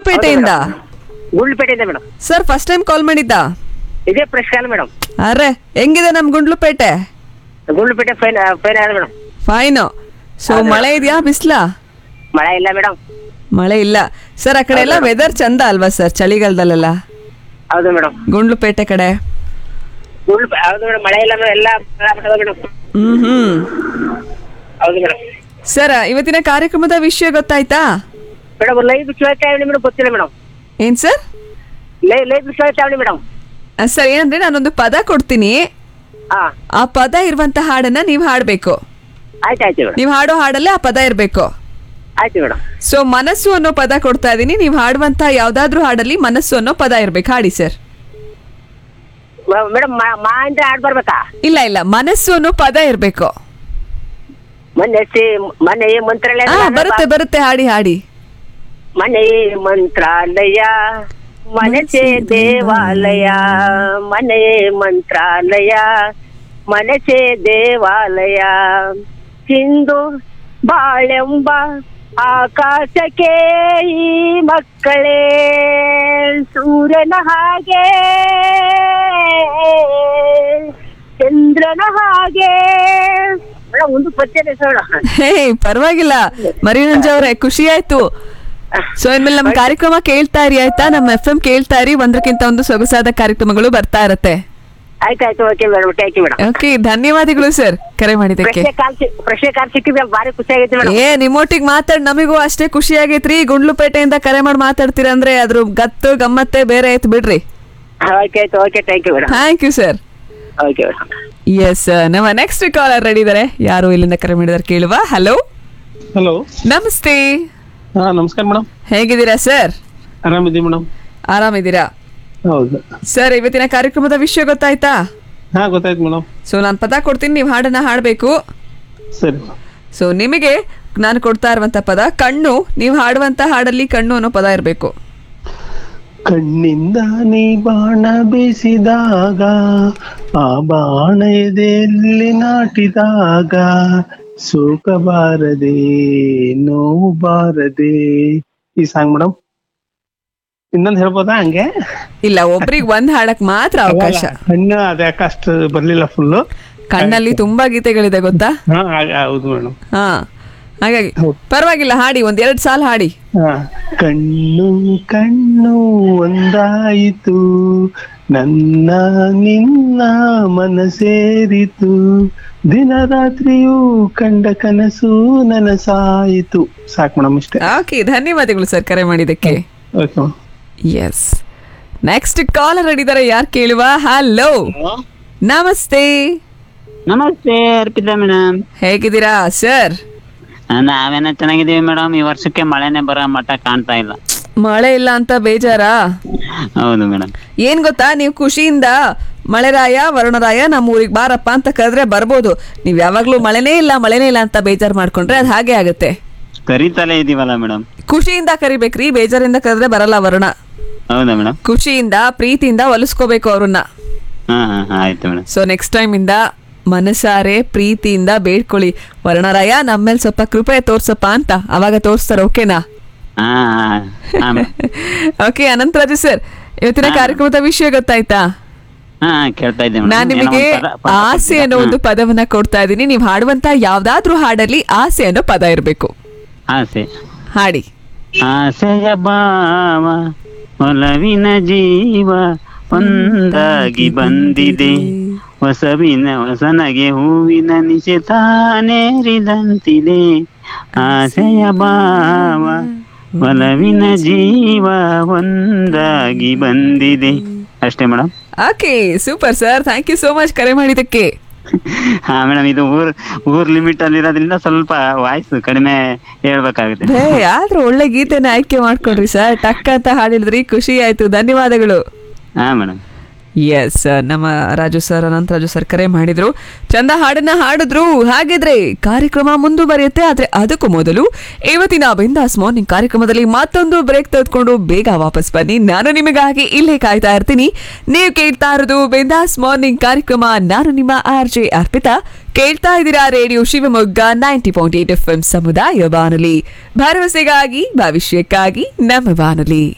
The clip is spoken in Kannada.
ಗುಂಡ್ಲುಪೇಟೆಯಿಂದ ಗುಂಡ್ಲುಪೇಟೆಯಿಂದ madam sir first time call ಮಾಡಿದ್ದ ಇದೇ ಫ್ರೆಶ್ ಕಾಲ್ ಮೇಡಮ್ ಅರೆ ಹೆಂಗಿದೆ ನಮ್ ಗುಂಡ್ಲುಪೇಟೆ ಗುಂಡ್ಲುಪೇಟೆ ಫೈನ್ ಫೈನ್ ಆದ ಮೇಡಮ್ ಫೈನು ಸೊ ಅದೇ. ಮಳೆ ಇದೆಯಾ ಬಿಸ್ಲಾ ಮಳೆ ಇಲ್ಲ ಮೇಡಮ್ ಮಳೆ ಇಲ್ಲ ಸರ್ ಆ ಕಡೆ ಎಲ್ಲ ವೆದರ್ ಚಂದ ಅಲ್ವಾ ಸರ್ ಚಳಿಗಾಲದಲ್ಲೆಲ್ಲ ಹೌದು ಮೇಡಮ್ ಗುಂಡ್ಲುಪೇಟೆ ಕಡೆ ಗುಂಡ್ಲು ಹೌದು ಮೇಡಮ್ ಮಳೆ ಇಲ್ಲ ಮೇಡಮ್ ಎಲ್ಲ ಮೇಡಮ್ ಹ್ಮ್ ಹ್ಮ್ ಹೌದು ಮೇಡಮ್ ಸರ್ ಇವತ್ತಿನ ಕಾರ್ಯಕ್ರಮದ ವಿಷಯ ಗೊತ್ತಾಯ್ತಾ ಮೇಡಮ್ ಲೈವ್ ಕೇಳ್ತಾವಣಿ ಮೇಡಮ್ ಗೊತ್ತಿಲ್ಲ ಮೇಡಮ್ ಏನ್ ಸರ್ ಲೈ ಲೈವ್ ಕೇಳ್ತಾವಣಿ ಮೇಡಮ್ ಸರ್ ಏನಂದ್ರೆ ನಾನೊಂದು ಪದ ಕೊಡ್ತೀನಿ ಹಾ ಆ ಪದ ಇರುವಂತ ಹಾಡನ್ನ ನೀವು ಹಾಡ್ಬೇಕು ಆಯ್ತು ಆಯ್ತು ಮೇಡಮ್ ನೀವು ಹಾಡೋ ಹಾಡಲ್ಲೇ ಆ ಪದ ಇರಬೇಕು ಆಯ್ತು ಮೇಡಮ್ ಸೊ ಮನಸ್ಸು ಅನ್ನೋ ಪದ ಕೊಡ್ತಾ ಇದೀನಿ ನೀವು ಹಾಡುವಂತ ಯಾವ್ದಾದ್ರೂ ಹಾಡಲ್ಲಿ ಮನಸ್ಸು ಅನ್ನೋ ಪದ ಇರ್ಬೇಕು ಹಾಡಿ ಸರ್ ಮೇಡಮ್ ಮಾ ಅಂದ್ರೆ ಆಡ್ ಬರ್ಬೇಕಾ ಇಲ್ಲ ಇಲ್ಲ ಮನಸ್ಸು ಅನ್ನೋ ಪದ ಇರ್ಬೇಕು ಮೊನ್ನೆ ಸಿ ಮೊನ್ನೆ ಈ ಮಂತ್ರಾಲಯ ಆ ಬರುತ್ತೆ ಬರುತ್ತೆ ಹಾಡಿ ಹಾಡಿ ಮನೆ ಮಂತ್ರಾಲಯ ಮನಸೆ ದೇವಾಲಯ ಮನೆ ಮಂತ್ರಾಲಯ ಮನಸೆ ದೇವಾಲಯ ಸಿಂಧು ಬಾಳೆಂಬ ಆಕಾಶಕ್ಕೆ ಈ ಮಕ್ಕಳೇ ಸೂರ್ಯನ ಹಾಗೆ ಚಂದ್ರನ ಹಾಗೆ ಮೇಡಮ್ ಒಂದು ಪದ್ಯ ಸೋಡ ಹೇ ಪರವಾಗಿಲ್ಲ ಮರಿನಂಜ ಅವರೇ ಖುಷಿ ಆಯ್ತು ಸೊ ಇನ್ಮೇಲೆ ನಮ್ಮ ಕಾರ್ಯಕ್ರಮ ಕೇಳ್ತಾ ಇರಿ ಆಯ್ತಾ ನಮ್ಮ ಎಫ್ ಎಂ ಕೇಳ್ತಾ ಇರಿ ಒಂದಕ್ಕಿಂತ ಒಂದು ಸೊಗಸಾದ ಕಾರ್ಯಕ್ರಮಗಳು ಬರ್ತಾ ಇರತ್ತೆ ಆಯ್ತಾಯ್ತು okay madam thank you madam okay ಧನ್ಯವಾದಗಳು ಸರ್ ಕರೆ ಮಾಡಿದ್ದಕ್ಕೆ ಪ್ರಶ್ನೆ ಕಾಲ್ ಸಿ- ಪ್ರಶ್ನೆ ಕಾಲ್ ಸಿಕ್ಕಿದ್ರೆ ಭಾರಿ ಖುಷಿ ಆಗೈತೆ ಮೇಡಮ್ ಏ ನಿಮ್ಮೊಟ್ಟಿಗೆ ಮಾತಾಡ್ ನಮಿಗೂ ಅಷ್ಟೇ ಖುಷಿ ಆಗೈತ್ರಿ ಗುಂಡ್ಲುಪೇಟೆಯಿಂದ ಕರೆ ಮಾಡಿ ಮಾತಾಡ್ತೀರ ಅಂದ್ರೆ ಅದ್ರ ಗತ್ತು ಗಮ್ಮತ್ತೆ ಬೇರೆ ಆಯ್ತು ಬಿಡ್ರಿ ಓಕೆ ಆಯ್ತು okay thank you madam thank you sir okay madam yes ನಮ್ಮ ನೆಕ್ಸ್ಟ್ ಕಾಲರ್ ರೆಡಿ ಇದಾರೆ ಯಾರು ಇಲ್ಲಿಂದ ಕರೆ ಮಾಡಿದಾರೆ ಕೇಳುವ ಹಲೋ ಹಲೋ ನಮಸ್ತೆ ಹಾ ನಮಸ್ಕಾರ ಮೇಡಮ್ ಹೇಗಿದ್ದೀರಾ ಸರ್ ಆರಾಮಿದ್ದೀವಿ ಮೇಡಮ್ ಆರಾಮಿದ್ದೀರಾ ಹೌದು ಸರ್ ಇವತ್ತಿನ ಕಾರ್ಯಕ್ರಮದ ವಿಷಯ ಗೊತ್ತಾಯ್ತಾ ಹಾ ಗೊತ್ತಾಯ್ತು ಮೇಡಮ್ ಸೊ ನಾನು ಪದ ಕೊಡ್ತೀನಿ ನೀವು ಹಾಡನ್ನ ಹಾಡಬೇಕು ಸರಿ ಸೊ ನಿಮಗೆ ನಾನು ಕೊಡ್ತಾ ಇರುವಂತ ಪದ ಕಣ್ಣು ನೀವು ಹಾಡುವಂತ ಹಾಡಲ್ಲಿ ಕಣ್ಣು ಅನ್ನೋ ಪದ ಇರಬೇಕು ಕಣ್ಣಿಂದ ನೀ ಬಾಣ ಬೀಸಿದಾಗ ಆ ಬಾಣ ಎದೆಯಲ್ಲಿ ನಾಟಿದಾಗ ಸುಖ ಬಾರದೆ ನೋವು ಬಾರದೆ ಈ ಸಾಂಗ್ ಮೇಡಮ್ ಇನ್ನೊಂದು ಹೇಳ್ಬೋದಾ ಹಂಗೆ ಇಲ್ಲ ಒಬ್ರಿಗೆ ಒಂದ್ ಹಾಡಕ್ ಮಾತ್ರ ಅವಕಾಶ ಕಣ್ಣು ಅದ್ಯಾಕ ಅಷ್ಟು ಬರ್ಲಿಲ್ಲ ಫುಲ್ಲು ಕಣ್ಣಲ್ಲಿ ತುಂಬಾ ಗೀತೆಗಳಿದೆ ಗೊತ್ತಾ ಹಾ ಹಾಗೆ ಹೌದು ಮೇಡಮ್ ಹಾ ಹಾಗಾಗಿ ಹೌದು. ಪರವಾಗಿಲ್ಲ ಹಾಡಿ ಒಂದ್ ಎರಡ್ ಸಾಲ ಹಾಡಿ ಹಾ. ಕಣ್ಣು ಕಣ್ಣು ಒಂದಾಯಿತು ನನ್ನ ನಿನ್ನ ಮನಸೇರಿತು ದಿನ ರಾತ್ರಿಯೂ ಕಂಡ ಕನಸು ನನಸಾಯಿತು ಸಾಕು ಮೇಡಮ್ ಇಷ್ಟೇ ಓಕೆ ಧನ್ಯವಾದಗಳು ಸರ್ ಕರೆ ಮಾಡಿದ್ದಕ್ಕೆ okay madam yes next caller ಹಿಡಿದಾರೆ ಯಾರು ಕೇಳುವ ಹಲೋ ನಮಸ್ತೆ ನಮಸ್ತೆ ಅರ್ಪಿತಾ ಮೇಡಮ್ ಹೇಗಿದ್ದೀರಾ ಸರ್ ನಾವೇನ ಚೆನ್ನಾಗಿದೀವಿ ಮೇಡಮ್ ಈ ವರ್ಷಕ್ಕೆ ಮಳೆನೆ ಬರೋ ಮಟ್ಟ ಕಾಣ್ತಾ ಇಲ್ಲ ಮಳೆ ಇಲ್ಲ ಅಂತ ಬೇಜಾರಾ ಹೌದು ಮೇಡಮ್ ಏನ್ ಗೊತ್ತಾ ನೀವು ಖುಷಿಯಿಂದ ಮಳೆರಾಯ ವರುಣರಾಯ ನಮ್ಮ ಊರಿಗೆ ಬಾರಪ್ಪ ಅಂತ ಕರೆದ್ರೆ ಬರ್ಬೋದು ನೀವ್ ಯಾವಾಗ್ಲೂ ಮಳೆನೇ ಇಲ್ಲ ಮಳೆನೇ ಇಲ್ಲ ಅಂತ ಬೇಜಾರ್ ಮಾಡ್ಕೊಂಡ್ರೆ ಅದು ಹಾಗೆ ಆಗುತ್ತೆ ಕರಿತಲೇ ಇದೀವಲ್ಲ ಮೇಡಮ್ ಖುಷಿಯಿಂದ ಕರಿಬೇಕ್ರಿ ಬೇಜಾರಿಂದ ಕರೆದ್ರೆ ಬರಲ್ಲ ವರುಣ ಹೌದಾ ಮೇಡಮ್ ಖುಷಿಯಿಂದ ಪ್ರೀತಿಯಿಂದ ಒಲಿಸ್ಕೋಬೇಕು ಅವ್ರನ್ನ ಹಾ ಹಾ ಹಾ, ಆಯ್ತು ಮೇಡಮ್ ಸೊ ನೆಕ್ಸ್ಟ್ ಟೈಮ್ ಇಂದ ಮನಸಾರೆ ಪ್ರೀತಿಯಿಂದ ಬೇಡ್ಕೊಳ್ಳಿ ವರ್ಣರಾಯ ನಮ್ಮೇಲೆ ಸ್ವಲ್ಪ ಕೃಪೆ ತೋರ್ಸಪ್ಪ ಅಂತ ಅವಾಗ ತೋರಿಸ್ತಾರೆ ಓಕೆನಾ ಹಾ ಹಾ ಹಾ ಮೇಡಮ್ ಓಕೆ ಅನಂತರಾಜು ಸರ್ ಇವತ್ತಿನ ಕಾರ್ಯಕ್ರಮದ ವಿಷಯ ಗೊತ್ತಾಯ್ತಾ ಹಾ ಹಾ, ಕೇಳ್ತಾ ಇದ್ದೆ ಮೇಡಮ್ ನಾನ್ ನಿಮಗೆ ಆಸೆ ಅನ್ನೋ ಒಂದು ಪದವನ್ನ ಕೊಡ್ತಾ ಇದ್ದೀನಿ ನೀವು ಹಾಡುವಂತ ಯಾವ್ದಾದ್ರೂ ಹಾಡಲ್ಲಿ ಆಸೆ ಅನ್ನೋ ಪದ ಇರಬೇಕು ಆಸೆ ಹಾಡಿ ಆಸೆಯ ಭಾವ ಒಲವಿನ ಜೀವ ಒಂದಾಗಿ ಬಂದಿದೆ ಹೊಸವಿನ ಹೊಸನಗೆ ಹೂವಿನ ನಿಶೆ ತಾನೇರಿದಂತಿದೆ ಆಸೆಯ ಭಾವ ಒಲವಿನ ಜೀವ ಒಂದಾಗಿ ಬಂದಿದೆ ಅಷ್ಟೇ madam okay super sir thank you so much ಕರೆ ಮಾಡಿದ್ದಕ್ಕೆ ಹಾ ಮೇಡಮ್ ಇದು ಊರ್ ಊರ್ ಲಿಮಿಟ್ ಅಲ್ಲಿ ಇರೋದ್ರಿಂದ ಸ್ವಲ್ಪ ವಾಯ್ಸ್ ಕಡಿಮೆ ಹೇಳ್ಬೇಕಾಗುತ್ತೆ ಹೇ ಆದ್ರೂ ಒಳ್ಳೆ ಗೀತೆನ ಆಯ್ಕೆ ಮಾಡ್ಕೊಂಡ್ರಿ ಸರ್ ಟಕ್ ಅಂತ ಹಾಡಿದ್ರಿ ಖುಷಿ ಆಯ್ತು ಧನ್ಯವಾದಗಳು ಹಾ ಮೇಡಮ್ ಎಸ್ ನಮ್ಮ ರಾಜು ಸರ್ ಅನಂತ ರಾಜು ಸರ್ ಕರೆ ಮಾಡಿದ್ರು ಚಂದ ಹಾಡನ್ನ ಹಾಡಿದ್ರು ಹಾಗಿದ್ರೆ ಕಾರ್ಯಕ್ರಮ ಮುಂದುವರಿಯುತ್ತೆ ಆದ್ರೆ ಅದಕ್ಕೂ ಮೊದಲು ಇವತ್ತಿನ ಬಿಂದಾಸ್ ಮಾರ್ನಿಂಗ್ ಕಾರ್ಯಕ್ರಮದಲ್ಲಿ ಮತ್ತೊಂದು ಬ್ರೇಕ್ ತೆಗೆದುಕೊಂಡು ಬೇಗ ವಾಪಸ್ ಬನ್ನಿ ನಾನು ನಿಮಗಾಗಿ ಇಲ್ಲೇ ಕಾಯ್ತಾ ಇರ್ತೀನಿ ನೀವು ಕೇಳ್ತಾ ಇರೋದು ಬಿಂದಾಸ್ ಮಾರ್ನಿಂಗ್ ಕಾರ್ಯಕ್ರಮ ನಾನು ನಿಮ್ಮ ಆರ್ ಜೆ ಅರ್ಪಿತಾ ಕೇಳ್ತಾ ಇದ್ದೀರಾ radio Shivamogga ninety point eight F M ಸಮುದಾಯ ಬಾನುಲಿ ಭರವಸೆಗಾಗಿ ಭವಿಷ್ಯಕ್ಕಾಗಿ ನಮ್ಮ ಬಾನುಲಿ